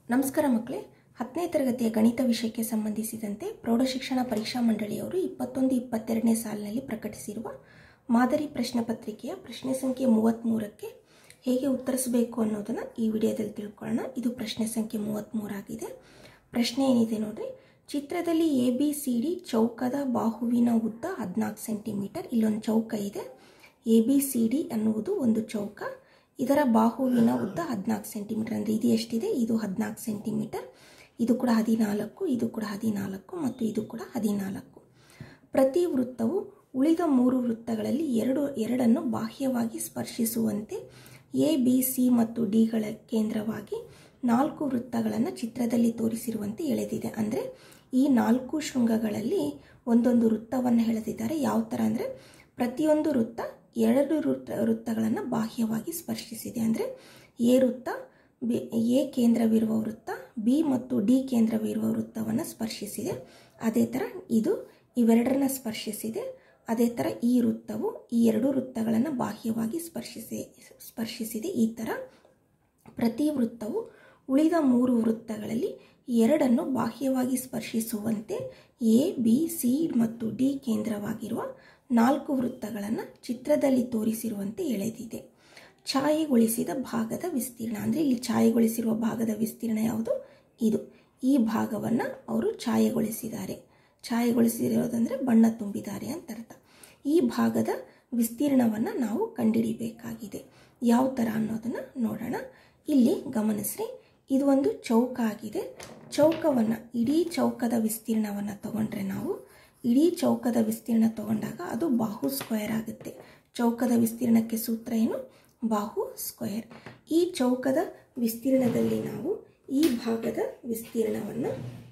ನಮಸ್ಕಾರ ಮಕ್ಕಳೇ ಹತ್ತನೇ ತರಗತಿಯ ಗಣಿತ ವಿಷಯಕ್ಕೆ ಸಂಬಂಧಿಸಿದಂತೆ ಪ್ರೌಢಶಿಕ್ಷಣ ಪರೀಕ್ಷಾ ಮಂಡಳಿಯವರು ಇಪ್ಪತ್ತೊಂದು ಇಪ್ಪತ್ತೆರಡನೇ ಸಾಲಿನಲ್ಲಿ ಪ್ರಕಟಿಸಿರುವ ಮಾದರಿ ಪ್ರಶ್ನೆ ಪತ್ರಿಕೆಯ ಪ್ರಶ್ನೆ ಸಂಖ್ಯೆ ಮೂವತ್ತ್ಮೂರಕ್ಕೆ ಹೇಗೆ ಉತ್ತರಿಸಬೇಕು ಅನ್ನೋದನ್ನು ಈ ವಿಡಿಯೋದಲ್ಲಿ ತಿಳ್ಕೊಳ್ಳೋಣ ಇದು ಪ್ರಶ್ನೆ ಸಂಖ್ಯೆ ಮೂವತ್ತ್ಮೂರಾಗಿದೆ ಪ್ರಶ್ನೆ ಏನಿದೆ ನೋಡ್ರಿ ಚಿತ್ರದಲ್ಲಿ ಎ ಬಿ ಸಿ ಡಿ ಚೌಕದ ಬಾಹುವಿನ ಉದ್ದ ಹದಿನಾಲ್ಕು ಸೆಂಟಿಮೀಟರ್ ಇಲ್ಲೊಂದು ಚೌಕ ಇದೆ ಎ ಬಿ ಸಿ ಡಿ ಅನ್ನುವುದು ಒಂದು ಚೌಕ ಇದರ ಬಾಹುವಿನ ಉದ್ದ ಹದಿನಾಲ್ಕು ಸೆಂಟಿಮೀಟರ್ ಅಂದರೆ ಇದು ಎಷ್ಟಿದೆ ಇದು ಹದಿನಾಲ್ಕು ಸೆಂಟಿಮೀಟರ್ ಇದು ಕೂಡ ಹದಿನಾಲ್ಕು ಇದು ಕೂಡ ಹದಿನಾಲ್ಕು ಮತ್ತು ಇದು ಕೂಡ ಹದಿನಾಲ್ಕು ಪ್ರತಿ ವೃತ್ತವು ಉಳಿದ ಮೂರು ವೃತ್ತಗಳಲ್ಲಿ ಎರಡು ಎರಡನ್ನು ಬಾಹ್ಯವಾಗಿ ಸ್ಪರ್ಶಿಸುವಂತೆ ಎ ಬಿ ಸಿ ಮತ್ತು ಡಿಗಳ ಕೇಂದ್ರವಾಗಿ ನಾಲ್ಕು ವೃತ್ತಗಳನ್ನು ಚಿತ್ರದಲ್ಲಿ ತೋರಿಸಿರುವಂತೆ ಎಳೆದಿದೆ ಅಂದರೆ ಈ ನಾಲ್ಕು ಶೃಂಗಗಳಲ್ಲಿ ಒಂದೊಂದು ವೃತ್ತವನ್ನು ಎಳೆದಿದ್ದಾರೆ ಯಾವ ಥರ ಅಂದರೆ ಪ್ರತಿಯೊಂದು ವೃತ್ತ ಎರಡು ವೃತ್ತ ವೃತ್ತಗಳನ್ನು ಬಾಹ್ಯವಾಗಿ ಸ್ಪರ್ಶಿಸಿದೆ ಅಂದರೆ ಎ ವೃತ್ತ ಬಿ ಎ ಕೇಂದ್ರವಿರುವ ವೃತ್ತ ಬಿ ಮತ್ತು ಡಿ ಕೇಂದ್ರವಿರುವ ವೃತ್ತವನ್ನು ಸ್ಪರ್ಶಿಸಿದೆ ಅದೇ ಥರ ಇದು ಇವೆರಡರನ್ನ ಸ್ಪರ್ಶಿಸಿದೆ ಅದೇ ಥರ ಈ ವೃತ್ತವು ಈ ಎರಡು ವೃತ್ತಗಳನ್ನು ಬಾಹ್ಯವಾಗಿ ಸ್ಪರ್ಶಿಸಿ ಸ್ಪರ್ಶಿಸಿದೆ ಈ ಥರ ಪ್ರತಿ ವೃತ್ತವು ಉಳಿದ ಮೂರು ವೃತ್ತಗಳಲ್ಲಿ ಎರಡನ್ನು ಬಾಹ್ಯವಾಗಿ ಸ್ಪರ್ಶಿಸುವಂತೆ ಎ ಬಿ ಸಿ ಮತ್ತು ಡಿ ಕೇಂದ್ರವಾಗಿರುವ ನಾಲ್ಕು ವೃತ್ತಗಳನ್ನು ಚಿತ್ರದಲ್ಲಿ ತೋರಿಸಿರುವಂತೆ ಎಳೆದಿದೆ ಛಾಯೆಗೊಳಿಸಿದ ಭಾಗದ ವಿಸ್ತೀರ್ಣ ಅಂದರೆ ಇಲ್ಲಿ ಛಾಯೆಗೊಳಿಸಿರುವ ಭಾಗದ ವಿಸ್ತೀರ್ಣ ಯಾವುದು ಇದು ಈ ಭಾಗವನ್ನು ಅವರು ಛಾಯೆಗೊಳಿಸಿದ್ದಾರೆ ಛಾಯೆಗೊಳಿಸಿರೋದಂದರೆ ಬಣ್ಣ ತುಂಬಿದ್ದಾರೆ ಅಂತ ಅರ್ಥ ಈ ಭಾಗದ ವಿಸ್ತೀರ್ಣವನ್ನು ನಾವು ಕಂಡುಹಿಡಿಬೇಕಾಗಿದೆ ಯಾವ ಥರ ಅನ್ನೋದನ್ನು ನೋಡೋಣ ಇಲ್ಲಿ ಗಮನಿಸ್ರಿ ಇದು ಒಂದು ಚೌಕ ಆಗಿದೆ ಚೌಕವನ್ನು ಇಡೀ ಚೌಕದ ವಿಸ್ತೀರ್ಣವನ್ನು ತಗೊಂಡ್ರೆ ನಾವು ಇಡೀ ಚೌಕದ ವಿಸ್ತೀರ್ಣ ತಗೊಂಡಾಗ ಅದು ಬಾಹು ಸ್ಕ್ವೇರ್ ಆಗುತ್ತೆ ಚೌಕದ ವಿಸ್ತೀರ್ಣಕ್ಕೆ ಸೂತ್ರ ಏನು ಬಾಹು ಸ್ಕ್ವೇರ್ ಈ ಚೌಕದ ವಿಸ್ತೀರ್ಣದಲ್ಲಿ ನಾವು ಈ ಭಾಗದ ವಿಸ್ತೀರ್ಣವನ್ನು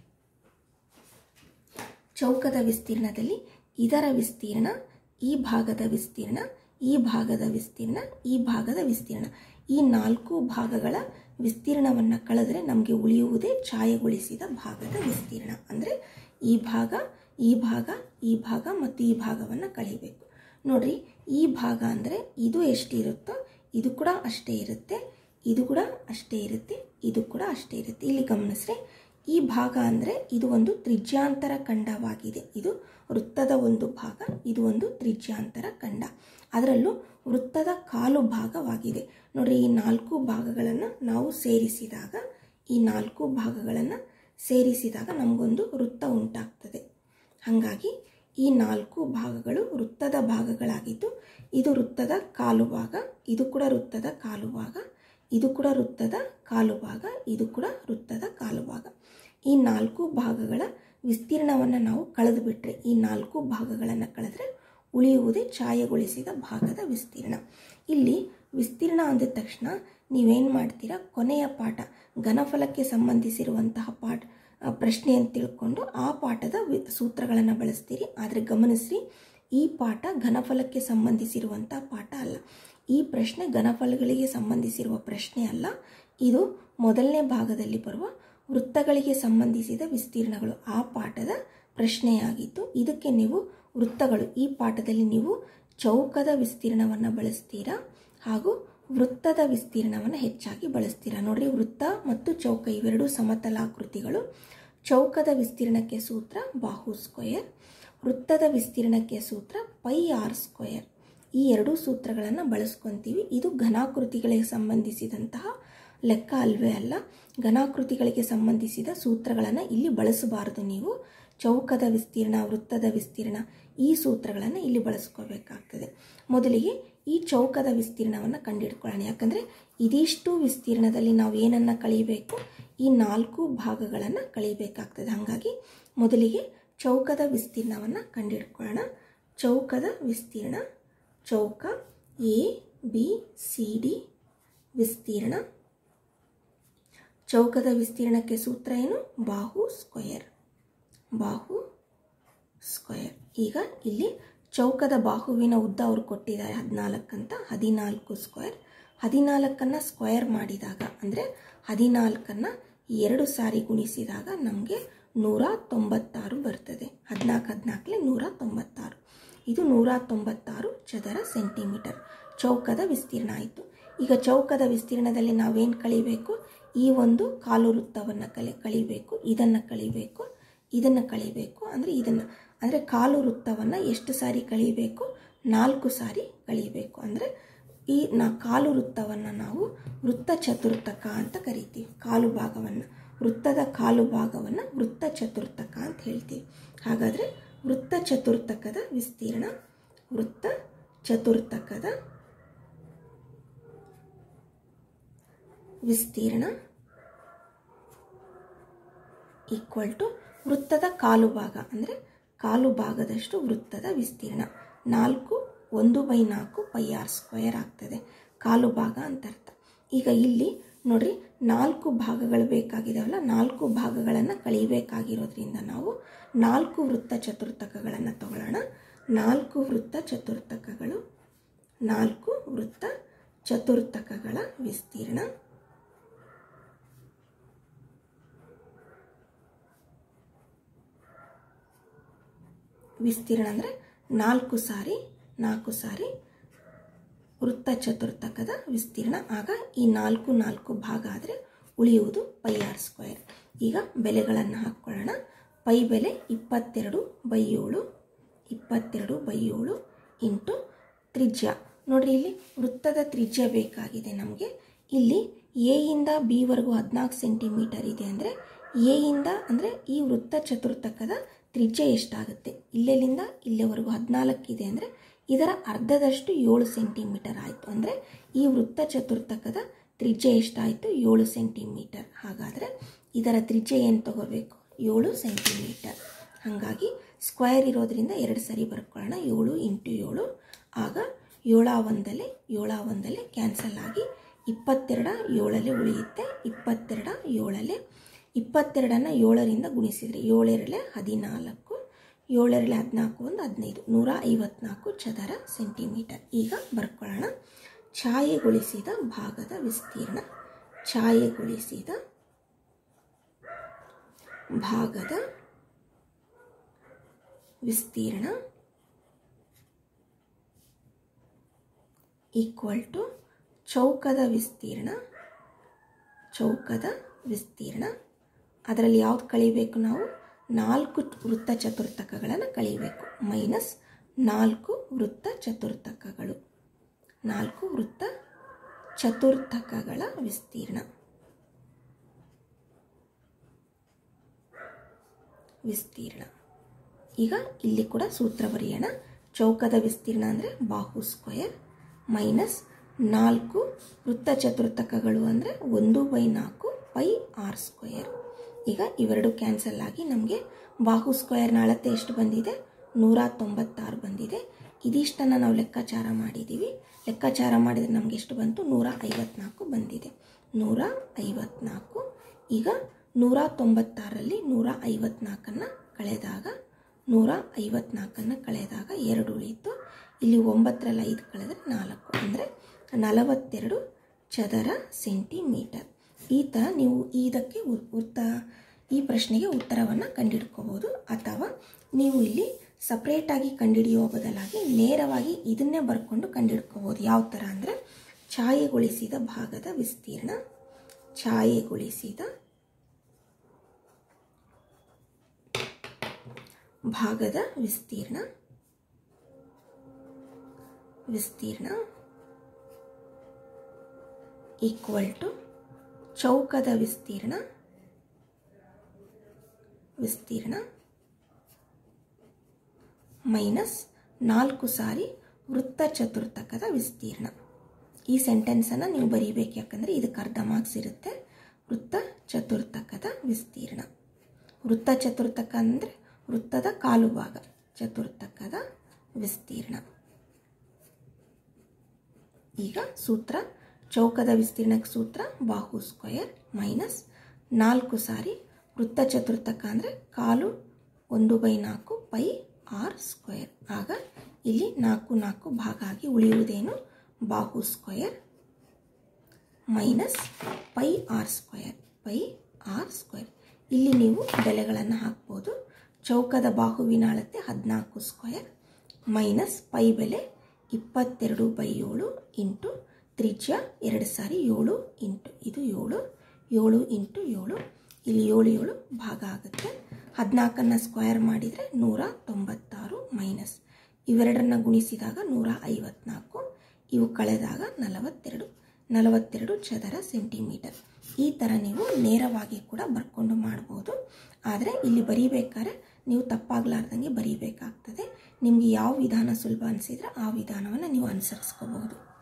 ಚೌಕದ ವಿಸ್ತೀರ್ಣದಲ್ಲಿ ಇದರ ವಿಸ್ತೀರ್ಣ ಈ ಭಾಗದ ವಿಸ್ತೀರ್ಣ ಈ ಭಾಗದ ವಿಸ್ತೀರ್ಣ ಈ ಭಾಗದ ವಿಸ್ತೀರ್ಣ ಈ ನಾಲ್ಕು ಭಾಗಗಳ ವಿಸ್ತೀರ್ಣವನ್ನು ಕಳೆದ್ರೆ ನಮಗೆ ಉಳಿಯುವುದೇ ಛಾಯೆಗೊಳಿಸಿದ ಭಾಗದ ವಿಸ್ತೀರ್ಣ ಅಂದರೆ ಈ ಭಾಗ ಈ ಭಾಗ ಈ ಭಾಗ ಮತ್ತು ಈ ಭಾಗವನ್ನು ಕಳಿಬೇಕು ನೋಡ್ರಿ ಈ ಭಾಗ ಅಂದರೆ ಇದು ಎಷ್ಟಿರುತ್ತೋ ಇದು ಕೂಡ ಅಷ್ಟೇ ಇರುತ್ತೆ ಇದು ಕೂಡ ಅಷ್ಟೇ ಇರುತ್ತೆ ಇದು ಕೂಡ ಅಷ್ಟೇ ಇರುತ್ತೆ ಇಲ್ಲಿ ಗಮನಿಸ್ರಿ ಈ ಭಾಗ ಅಂದರೆ ಇದು ಒಂದು ತ್ರಿಜ್ಯಾಂತರ ಖಂಡವಾಗಿದೆ ಇದು ವೃತ್ತದ ಒಂದು ಭಾಗ ಇದು ಒಂದು ತ್ರಿಜ್ಯಾಂತರ ಖಂಡ ಅದರಲ್ಲೂ ವೃತ್ತದ ಕಾಲು ಭಾಗವಾಗಿದೆ ನೋಡ್ರಿ ಈ ನಾಲ್ಕು ಭಾಗಗಳನ್ನು ನಾವು ಸೇರಿಸಿದಾಗ ಈ ನಾಲ್ಕು ಭಾಗಗಳನ್ನು ಸೇರಿಸಿದಾಗ ನಮಗೊಂದು ವೃತ್ತ ಉಂಟಾಗ್ತದೆ ಹಾಗಾಗಿ ಈ ನಾಲ್ಕು ಭಾಗಗಳು ವೃತ್ತದ ಭಾಗಗಳಾಗಿದ್ದು ಇದು ವೃತ್ತದ ಕಾಲು ಭಾಗ ಇದು ಕೂಡ ವೃತ್ತದ ಕಾಲು ಭಾಗ ಇದು ಕೂಡ ವೃತ್ತದ ಕಾಲು ಭಾಗ ಇದು ಕೂಡ ವೃತ್ತದ ಕಾಲು ಭಾಗ ಈ ನಾಲ್ಕು ಭಾಗಗಳ ವಿಸ್ತೀರ್ಣವನ್ನು ನಾವು ಕಳೆದು ಬಿಟ್ಟರೆ ಈ ನಾಲ್ಕು ಭಾಗಗಳನ್ನು ಕಳೆದ್ರೆ ಉಳಿಯುವುದೇ ಛಾಯೆಗೊಳಿಸಿದ ಭಾಗದ ವಿಸ್ತೀರ್ಣ ಇಲ್ಲಿ ವಿಸ್ತೀರ್ಣ ಅಂದ ತಕ್ಷಣ ನೀವೇನು ಮಾಡ್ತೀರಾ ಕೊನೆಯ ಪಾಠ ಘನಫಲಕ್ಕೆ ಸಂಬಂಧಿಸಿರುವಂತಹ ಪಾಠ ಪ್ರಶ್ನೆ ಅಂತ ತಿಳ್ಕೊಂಡು ಆ ಪಾಠದ ವಿ ಸೂತ್ರಗಳನ್ನು ಬಳಸ್ತೀರಿ ಆದರೆ ಗಮನಿಸ್ರಿ ಈ ಪಾಠ ಘನಫಲಕ್ಕೆ ಸಂಬಂಧಿಸಿರುವಂಥ ಪಾಠ ಅಲ್ಲ ಈ ಪ್ರಶ್ನೆ ಘನಫಲಗಳಿಗೆ ಸಂಬಂಧಿಸಿರುವ ಪ್ರಶ್ನೆ ಅಲ್ಲ ಇದು ಮೊದಲನೇ ಭಾಗದಲ್ಲಿ ಬರುವ ವೃತ್ತಗಳಿಗೆ ಸಂಬಂಧಿಸಿದ ವಿಸ್ತೀರ್ಣಗಳು ಆ ಪಾಠದ ಪ್ರಶ್ನೆಯಾಗಿತ್ತು ಇದಕ್ಕೆ ನೀವು ವೃತ್ತಗಳು ಈ ಪಾಠದಲ್ಲಿ ನೀವು ಚೌಕದ ವಿಸ್ತೀರ್ಣವನ್ನು ಬಳಸ್ತೀರಾ ಹಾಗೂ ವೃತ್ತದ ವಿಸ್ತೀರ್ಣವನ್ನು ಹೆಚ್ಚಾಗಿ ಬಳಸ್ತೀರಾ ನೋಡ್ರಿ ವೃತ್ತ ಮತ್ತು ಚೌಕ ಇವೆರಡೂ ಸಮತಲಾಕೃತಿಗಳು ಚೌಕದ ವಿಸ್ತೀರ್ಣಕ್ಕೆ ಸೂತ್ರ ಬಾಹು ಸ್ಕ್ವಯರ್ ವೃತ್ತದ ವಿಸ್ತೀರ್ಣಕ್ಕೆ ಸೂತ್ರ ಪೈ ಆರ್ ಸ್ಕ್ವಯರ್ ಈ ಎರಡೂ ಸೂತ್ರಗಳನ್ನು ಬಳಸ್ಕೊತೀವಿ ಇದು ಘನಾಕೃತಿಗಳಿಗೆ ಸಂಬಂಧಿಸಿದಂತಹ ಲೆಕ್ಕ ಅಲ್ವೇ ಅಲ್ಲ ಘನಾಕೃತಿಗಳಿಗೆ ಸಂಬಂಧಿಸಿದ ಸೂತ್ರಗಳನ್ನು ಇಲ್ಲಿ ಬಳಸಬಾರದು ನೀವು ಚೌಕದ ವಿಸ್ತೀರ್ಣ ವೃತ್ತದ ವಿಸ್ತೀರ್ಣ ಈ ಸೂತ್ರಗಳನ್ನು ಇಲ್ಲಿ ಬಳಸ್ಕೋಬೇಕಾಗ್ತದೆ ಮೊದಲಿಗೆ ಈ ಚೌಕದ ವಿಸ್ತೀರ್ಣವನ್ನು ಕಂಡುಹಿಡ್ಕೊಳ್ಳೋಣ ಯಾಕಂದರೆ ಇದಿಷ್ಟು ವಿಸ್ತೀರ್ಣದಲ್ಲಿ ನಾವು ಏನನ್ನು ಕಳೀಬೇಕು ಈ ನಾಲ್ಕು ಭಾಗಗಳನ್ನು ಕಳೀಬೇಕಾಗ್ತದೆ ಹಾಗಾಗಿ ಮೊದಲಿಗೆ ಚೌಕದ ವಿಸ್ತೀರ್ಣವನ್ನು ಕಂಡುಹಿಡ್ಕೊಳ್ಳೋಣ ಚೌಕದ ವಿಸ್ತೀರ್ಣ ಚೌಕ ಎ ಬಿ ಸಿ ಡಿ ವಿಸ್ತೀರ್ಣ ಚೌಕದ ವಿಸ್ತೀರ್ಣಕ್ಕೆ ಸೂತ್ರ ಏನು ಬಾಹು ಸ್ಕ್ವಯರ್ ಬಾಹು ಸ್ಕ್ವಯರ್ ಈಗ ಇಲ್ಲಿ ಚೌಕದ ಬಾಹುವಿನ ಉದ್ದ ಅವರು ಕೊಟ್ಟಿದ್ದಾರೆ ಹದಿನಾಲ್ಕು ಅಂತ ಹದಿನಾಲ್ಕು ಸ್ಕ್ವೇರ್ ಹದಿನಾಲ್ಕನ್ನು ಸ್ಕ್ವಯರ್ ಮಾಡಿದಾಗ ಅಂದರೆ ಹದಿನಾಲ್ಕನ್ನು ಎರಡು ಸಾರಿ ಗುಣಿಸಿದಾಗ ನಮಗೆ ನೂರ ತೊಂಬತ್ತಾರು ಬರ್ತದೆ ಹದಿನಾಲ್ಕು ಹದಿನಾಲ್ಕಲೆ ನೂರ ತೊಂಬತ್ತಾರು ಇದು ನೂರ ತೊಂಬತ್ತಾರು ಚದರ ಸೆಂಟಿಮೀಟರ್ ಚೌಕದ ವಿಸ್ತೀರ್ಣ ಆಯಿತು ಈಗ ಚೌಕದ ವಿಸ್ತೀರ್ಣದಲ್ಲಿ ನಾವೇನು ಕಳಿಬೇಕು ಈ ಒಂದು ಕಾಲು ವೃತ್ತವನ್ನು ಕಲಿ ಕಳಿಬೇಕು ಇದನ್ನು ಕಳಿಬೇಕು ಇದನ್ನು ಕಳಿಬೇಕು ಅಂದರೆ ಇದನ್ನು ಅಂದರೆ ಕಾಲು ವೃತ್ತವನ್ನು ಎಷ್ಟು ಸಾರಿ ಕಳಿಬೇಕು ನಾಲ್ಕು ಸಾರಿ ಕಳಿಬೇಕು ಅಂದರೆ ಈ ನಾ ಕಾಲು ವೃತ್ತವನ್ನು ನಾವು ವೃತ್ತ ಚತುರ್ಥಕ ಅಂತ ಕರಿತೀವಿ ಕಾಲು ಭಾಗವನ್ನು ವೃತ್ತದ ಕಾಲು ಭಾಗವನ್ನು ವೃತ್ತ ಚತುರ್ಥಕ ಅಂತ ಹೇಳ್ತೀವಿ ಹಾಗಾದರೆ ವೃತ್ತ ಚತುರ್ಥಕದ ವಿಸ್ತೀರ್ಣ ವೃತ್ತ ಚತುರ್ಥಕದ ವಿಸ್ತೀರ್ಣ ಈಕ್ವಲ್ ಟು ವೃತ್ತದ ಕಾಲು ಭಾಗ ಅಂದರೆ ಕಾಲು ಭಾಗದಷ್ಟು ವೃತ್ತದ ವಿಸ್ತೀರ್ಣ ನಾಲ್ಕು ಒಂದು ಬೈ ನಾಲ್ಕು ಪೈ ಆರ್ ಸ್ಕ್ವಯರ್ ಆಗ್ತದೆ ಕಾಲು ಭಾಗ ಅಂತ ಅರ್ಥ ಈಗ ಇಲ್ಲಿ ನೋಡ್ರಿ ನಾಲ್ಕು ಭಾಗಗಳು ಬೇಕಾಗಿದಾವಲ್ಲ ನಾಲ್ಕು ಭಾಗಗಳನ್ನು ಕಳಿಬೇಕಾಗಿರೋದ್ರಿಂದ ನಾವು ನಾಲ್ಕು ವೃತ್ತ ಚತುರ್ಥಕಗಳನ್ನು ತಗೊಳ್ಳೋಣ ನಾಲ್ಕು ವೃತ್ತ ಚತುರ್ಥಕಗಳು ನಾಲ್ಕು ವೃತ್ತ ಚತುರ್ಥಕಗಳ ವಿಸ್ತೀರ್ಣ ವಿಸ್ತೀರ್ಣ ಅಂದರೆ ನಾಲ್ಕು ಸಾರಿ ನಾಲ್ಕು ಸಾರಿ ವೃತ್ತ ಚತುರ್ಥಕದ ವಿಸ್ತೀರ್ಣ ಆಗ ಈ ನಾಲ್ಕು ನಾಲ್ಕು ಭಾಗ ಆದರೆ ಉಳಿಯುವುದು ಪೈ ಆರ್ ಸ್ಕ್ವೇರ್ ಈಗ ಬೆಲೆಗಳನ್ನು ಹಾಕ್ಕೊಳ್ಳೋಣ ಪೈ ಬೆಲೆ ಇಪ್ಪತ್ತೆರಡು ಬೈ ಏಳು ಇಪ್ಪತ್ತೆರಡು ಬೈ ಏಳು ಇಂಟು ತ್ರಿಜ್ಯ ನೋಡ್ರಿ ಇಲ್ಲಿ ವೃತ್ತದ ತ್ರಿಜ್ಯ ಬೇಕಾಗಿದೆ ನಮಗೆ ಇಲ್ಲಿ ಎ ಇಂದ ಬಿ ವರೆಗೂ ಹದಿನಾಲ್ಕು ಸೆಂಟಿಮೀಟರ್ ಇದೆ ಅಂದರೆ ಎ ಇಂದ ಅಂದರೆ ಈ ವೃತ್ತ ಚತುರ್ಥಕದ ತ್ರಿಜ್ಯ ಎಷ್ಟಾಗುತ್ತೆ ಇಲ್ಲೆಲ್ಲಿಂದ ಇಲ್ಲಿವರೆಗೂ ಹದಿನಾಲ್ಕಿದೆ ಅಂದರೆ ಇದರ ಅರ್ಧದಷ್ಟು ಏಳು ಸೆಂಟಿಮೀಟರ್ ಆಯಿತು ಅಂದರೆ ಈ ವೃತ್ತ ಚತುರ್ಥಕದ ತ್ರಿಜ್ಯ ಎಷ್ಟಾಯಿತು ಏಳು ಸೆಂಟಿಮೀಟರ್ ಹಾಗಾದರೆ ಇದರ ತ್ರಿಜ್ಯ ಏನು ತಗೋಬೇಕು ಏಳು ಸೆಂಟಿಮೀಟರ್ ಹಾಗಾಗಿ ಸ್ಕ್ವೇರ್ ಇರೋದ್ರಿಂದ ಎರಡು ಸರಿ ಬರ್ಕೊಳ್ಳೋಣ ಏಳು ಇಂಟು ಏಳು ಆಗ ಏಳ ಒಂದಲೆ ಏಳ ಒಂದಲೆ ಕ್ಯಾನ್ಸಲ್ ಆಗಿ ಇಪ್ಪತ್ತೆರಡ ಏಳಲ್ಲೇ ಉಳಿಯುತ್ತೆ ಇಪ್ಪತ್ತೆರಡ ಏಳಲ್ಲೇ ಇಪ್ಪತ್ತೆರಡನ್ನು ಏಳರಿಂದ ಗುಣಿಸಿದರೆ ಏಳೆರಳೆ ಹದಿನಾಲ್ಕು ಏಳೆರಳೆ ಹದಿನಾಲ್ಕು ಒಂದು ಹದಿನೈದು ನೂರ ಐವತ್ನಾಲ್ಕು ಚದರ ಸೆಂಟಿಮೀಟರ್ ಈಗ ಬರ್ಕೊಳ್ಳೋಣ ಛಾಯೆಗೊಳಿಸಿದ ಭಾಗದ ವಿಸ್ತೀರ್ಣ ಛಾಯೆಗೊಳಿಸಿದ ಭಾಗದ ವಿಸ್ತೀರ್ಣ ಈಕ್ವಲ್ ಟು ಚೌಕದ ವಿಸ್ತೀರ್ಣ ಚೌಕದ ವಿಸ್ತೀರ್ಣ ಅದರಲ್ಲಿ ಯಾವ್ದು ಕಳಿಬೇಕು ನಾವು ನಾಲ್ಕು ವೃತ್ತ ಚತುರ್ಥಕಗಳನ್ನು ಕಳಿಬೇಕು ಮೈನಸ್ ನಾಲ್ಕು ವೃತ್ತ ಚತುರ್ಥಕಗಳು ನಾಲ್ಕು ವೃತ್ತ ಚತುರ್ಥಕಗಳ ವಿಸ್ತೀರ್ಣ ವಿಸ್ತೀರ್ಣ ಈಗ ಇಲ್ಲಿ ಕೂಡ ಸೂತ್ರ ಬರೆಯೋಣ ಚೌಕದ ವಿಸ್ತೀರ್ಣ ಅಂದರೆ ಬಾಹು ಸ್ಕ್ವಯರ್ ಮೈನಸ್ ನಾಲ್ಕು ವೃತ್ತ ಚತುರ್ಥಕಗಳು ಅಂದರೆ ಒಂದು ಬೈ ನಾಲ್ಕು ಪೈ ಆರ್ ಸ್ಕ್ವಯರ್ ಈಗ ಇವೆರಡು ಕ್ಯಾನ್ಸಲ್ ಆಗಿ ನಮಗೆ ಬಾಹು ಸ್ಕ್ವಯರ್ನ ಅಳತೆ ಎಷ್ಟು ಬಂದಿದೆ ನೂರ ತೊಂಬತ್ತಾರು ಬಂದಿದೆ ಇದಿಷ್ಟನ್ನು ನಾವು ಲೆಕ್ಕಾಚಾರ ಮಾಡಿದ್ದೀವಿ ಲೆಕ್ಕಾಚಾರ ಮಾಡಿದರೆ ನಮಗೆ ಎಷ್ಟು ಬಂತು ನೂರ ಐವತ್ನಾಲ್ಕು ಬಂದಿದೆ ನೂರ ಐವತ್ನಾಲ್ಕು ಈಗ ನೂರ ತೊಂಬತ್ತಾರರಲ್ಲಿ ನೂರ ಐವತ್ನಾಲ್ಕನ್ನು ಕಳೆದಾಗ ನೂರ ಐವತ್ನಾಲ್ಕನ್ನು ಕಳೆದಾಗ ಎರಡು ಉಳಿಯಿತು ಇಲ್ಲಿ ಒಂಬತ್ತರಲ್ಲಿ ಐದು ಕಳೆದರೆ ನಾಲ್ಕು ಅಂದರೆ ನಲವತ್ತೆರಡು ಚದರ ಸೆಂಟಿಮೀಟರ್ ಈ ಥರ ನೀವು ಇದಕ್ಕೆ ಉತ್ತ ಈ ಪ್ರಶ್ನೆಗೆ ಉತ್ತರವನ್ನು ಕಂಡುಹಿಡ್ಕೋಬೋದು ಅಥವಾ ನೀವು ಇಲ್ಲಿ ಸಪ್ರೇಟಾಗಿ ಕಂಡುಹಿಡಿಯುವ ಬದಲಾಗಿ ನೇರವಾಗಿ ಇದನ್ನೇ ಬರ್ಕೊಂಡು ಕಂಡುಹಿಡ್ಕೋಬೋದು ಯಾವ ಥರ ಅಂದರೆ ಛಾಯೆಗೊಳಿಸಿದ ಭಾಗದ ವಿಸ್ತೀರ್ಣ ಛಾಯೆಗೊಳಿಸಿದ ಭಾಗದ ವಿಸ್ತೀರ್ಣ ವಿಸ್ತೀರ್ಣ ಈಕ್ವಲ್ ಟು ಚೌಕದ ವಿಸ್ತೀರ್ಣ ವಿಸ್ತೀರ್ಣ ಮೈನಸ್ ನಾಲ್ಕು ಸಾರಿ ವೃತ್ತ ಚತುರ್ಥಕದ ವಿಸ್ತೀರ್ಣ ಈ ಸೆಂಟೆನ್ಸನ್ನು ನೀವು ಬರೀಬೇಕು ಯಾಕಂದರೆ ಇದಕ್ಕೆ ಅರ್ಧ ಮಾರ್ಕ್ಸ್ ಇರುತ್ತೆ ವೃತ್ತ ಚತುರ್ಥಕದ ವಿಸ್ತೀರ್ಣ ವೃತ್ತ ಚತುರ್ಥಕ ಅಂದರೆ ವೃತ್ತದ ಕಾಲು ಭಾಗ ಚತುರ್ಥಕದ ವಿಸ್ತೀರ್ಣ ಈಗ ಸೂತ್ರ ಚೌಕದ ವಿಸ್ತೀರ್ಣಕ್ಕೆ ಸೂತ್ರ ಬಾಹು ಸ್ಕ್ವಯರ್ ಮೈನಸ್ ನಾಲ್ಕು ಸಾರಿ ವೃತ್ತ ಚತುರ್ಥಕ ಅಂದರೆ ಕಾಲು ಒಂದು ಬೈ ನಾಲ್ಕು ಪೈ ಆರ್ ಸ್ಕ್ವಯರ್ ಆಗ ಇಲ್ಲಿ ನಾಲ್ಕು ನಾಲ್ಕು ಭಾಗ ಆಗಿ ಉಳಿಯುವುದೇನು ಬಾಹು square minus pi R square pi R square ಇಲ್ಲಿ ನೀವು ಬೆಲೆಗಳನ್ನು ಹಾಕ್ಬೋದು ಚೌಕದ ಬಾಹುವಿನ ಅಳತೆ ಹದಿನಾಲ್ಕು ಸ್ಕ್ವಯರ್ ಮೈನಸ್ ಪೈ ಬೆಲೆ ಇಪ್ಪತ್ತೆರಡು ಬೈ ಏಳು ಇಂಟು ತ್ರಿಜ್ಯ ಎರಡು ಸಾರಿ ಏಳು ಇಂಟು ಇದು ಏಳು ಏಳು ಇಂಟು ಏಳು ಇಲ್ಲಿ ಏಳು ಏಳು ಭಾಗ ಆಗುತ್ತೆ ಹದಿನಾಲ್ಕನ್ನು ಸ್ಕ್ವೇರ್ ಮಾಡಿದರೆ ನೂರ ತೊಂಬತ್ತಾರು ಮೈನಸ್ ಇವೆರಡನ್ನ ಗುಣಿಸಿದಾಗ ನೂರ ಐವತ್ನಾಲ್ಕು ಇವು ಕಳೆದಾಗ ನಲವತ್ತೆರಡು ನಲವತ್ತೆರಡು ಚದರ ಸೆಂಟಿಮೀಟರ್ ಈ ಥರ ನೀವು ನೇರವಾಗಿ ಕೂಡ ಬರ್ಕೊಂಡು ಮಾಡ್ಬೋದು ಆದರೆ ಇಲ್ಲಿ ಬರೀಬೇಕಾದ್ರೆ ನೀವು ತಪ್ಪಾಗಲಾರ್ದಂಗೆ ಬರೀಬೇಕಾಗ್ತದೆ ನಿಮಗೆ ಯಾವ ವಿಧಾನ ಸುಲಭ ಅನಿಸಿದ್ರೆ ಆ ವಿಧಾನವನ್ನು ನೀವು ಅನುಸರಿಸ್ಕೋಬಹುದು